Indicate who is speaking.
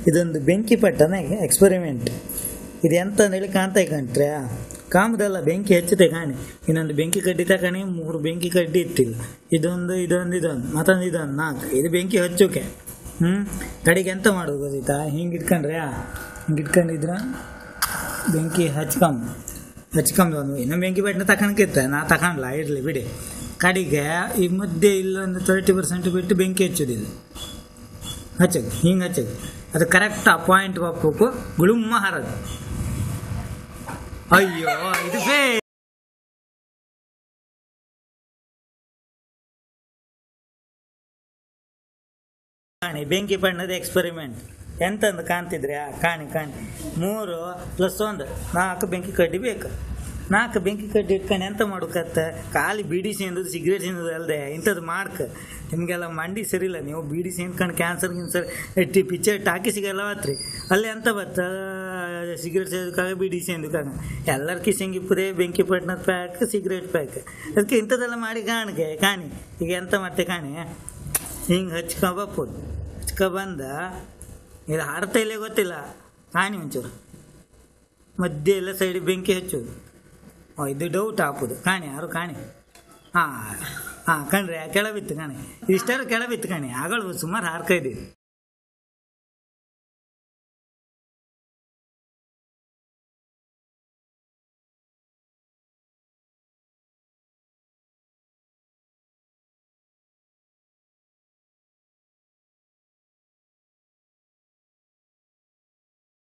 Speaker 1: ಇದೊಂದು ಬೆಂಕಿ ಪಟ್ಟಣ ಎಕ್ಸ್ಪೆರಿಮೆಂಟ್ ಇದು ಎಂತ ಹೇಳಿ ಕಾಣ್ತಾ ಕಂಡ್ರೆ ಕಾಮದಲ್ಲ ಬೆಂಕಿ ಹಚ್ಚುತ್ತೆ ಕಾಣಿ ಇನ್ನೊಂದು ಬೆಂಕಿ ಕಡ್ಡಿ ತಕಣಿ ಮೂರು ಬೆಂಕಿ ಕಡ್ಡಿ ಇಟ್ಟಿಲ್ಲ ಇದೊಂದು ಇದೊಂದು ಇದೊಂದು ಮತ್ತೊಂದು ಇದೊಂದು ನಾಲ್ಕು ಇದು ಬೆಂಕಿ ಹಚ್ಚೋಕೆ ಹ್ಞೂ ಕಡೆಗೆ ಎಂತ ಮಾಡೋದು ಗೊತ್ತಿತ್ತಾ ಹಿಂಗೆ ಇಟ್ಕೊಂಡ್ರೆ ಹಿಂಗೆ ಇಟ್ಕೊಂಡಿದ್ರ ಬೆಂಕಿ ಹಚ್ಕೊಂಬ ಹಚ್ಕೊಂಬ ಒಂದು ಇನ್ನೂ ಬೆಂಕಿ ಬಟ್ಟೆ ತಕೊಂಡ್ಕಿತ್ತ ನಾ ತಗೊಂಡ್ಲ ಇರಲಿ ಬಿಡಿ ಕಡೆಗೆ ಈ ಮಧ್ಯೆ ಇಲ್ಲೊಂದು ತರ್ಟಿ ಪರ್ಸೆಂಟ್ ಬಿಟ್ಟು ಬೆಂಕಿ ಹಚ್ಚೋದಿಲ್ಲ ಹಚ್ಚೋದು ಹಿಂಗೆ ಹಚ್ಚೋದು ಅದು ಕರೆಕ್ಟ್ ಆ ಪಾಯಿಂಟ್ ಹೋಗ್ಬೇಕು ಗುಳುಮ್ಮ ಹಾರೋದು ಅಯ್ಯೋ ಇದು ಬೇ ಕಾಣಿ ಬೆಂಕಿ ಬಣ್ಣದ ಎಕ್ಸ್ಪೆರಿಮೆಂಟ್ ಎಂತಂದು ಕಾಣ್ತಿದ್ರಿ ಆ ಕಾಣಿ ಕಾಣಿ ಮೂರು ಪ್ಲಸ್ ಒಂದು ನಾಲ್ಕು ಬೆಂಕಿ ಕಡ್ಡಿ ಬೇಕು ನಾಲ್ಕು ಬೆಂಕಿ ಕಡ್ಡಿ ಇಟ್ಕೊಂಡು ಎಂತ ಮಾಡ್ಬೇಕತ್ತ ಖಾಲಿ ಬೀಡಿ ಸೇಂದದು ಸಿಗರೇಟ್ ಸೇಂದದು ಅಲ್ಲದೆ ಇಂಥದ್ದು ಮಾಡ್ಕ ನಿಮಗೆಲ್ಲ ಮಂಡಿ ಸರಿಯಿಲ್ಲ ನೀವು ಬೀಡಿ ಸೇಂದ್ಕೊಂಡು ಕ್ಯಾನ್ಸರ್ ಗಿನ್ಸರ್ ಎಟ್ಟಿ ಪಿಕ್ಚರ್ ಟಾಕಿ ಸಿಗಲ್ಲ ಆತ್ರಿ ಅಲ್ಲಿ ಎಂತ ಬತ್ತ ಸಿಗರೇಟ್ ಸೇದಕ್ಕಾಗ ಬೀಡಿ ಸೇದಕ್ಕಾಗ ಎಲ್ಲರ ಕಿಸಂಗಿಪ್ಪದೆ ಬೆಂಕಿ ಪಟ್ಟಣದ ಪ್ಯಾಕ್ ಸಿಗರೇಟ್ ಪ್ಯಾಕ್ ಅದಕ್ಕೆ ಇಂಥದ್ದೆಲ್ಲ ಮಾಡಿ ಕಾಣಿಗೆ ಕಾಣಿ ಈಗ ಎಂತ ಮತ್ತೆ ಕಾಣಿ ಹಿಂಗೆ ಹಚ್ಕೊಬಪ್ಪದು ಹಚ್ಕೊಬಂದ ಇದು ಹಾರ್ತಾ ಇಲ್ಲೇ ಗೊತ್ತಿಲ್ಲ ಕಾಣಿ ಒಂಚೂರು ಮಧ್ಯೆ ಎಲ್ಲ ಸೈಡ್ ಬೆಂಕಿ ಹಚ್ಚೋದು ಓ, ಇದು ಡೌಟ್ ಹಾಕೋದು ಕಾಣಿ ಯಾರು ಕಾಣಿ ಹಾಂ ಹಾಂ ಕಣ್ರಿ ಕೆಳ ಬಿತ್ತು ಕಾಣಿ ಇಷ್ಟಾರು ಕೆಳ ಬಿತ್ತು ಕಾಣಿ ಆಗಳು ಸುಮಾರು ಹಾರ್ಕ ಇದ್ದೀವಿ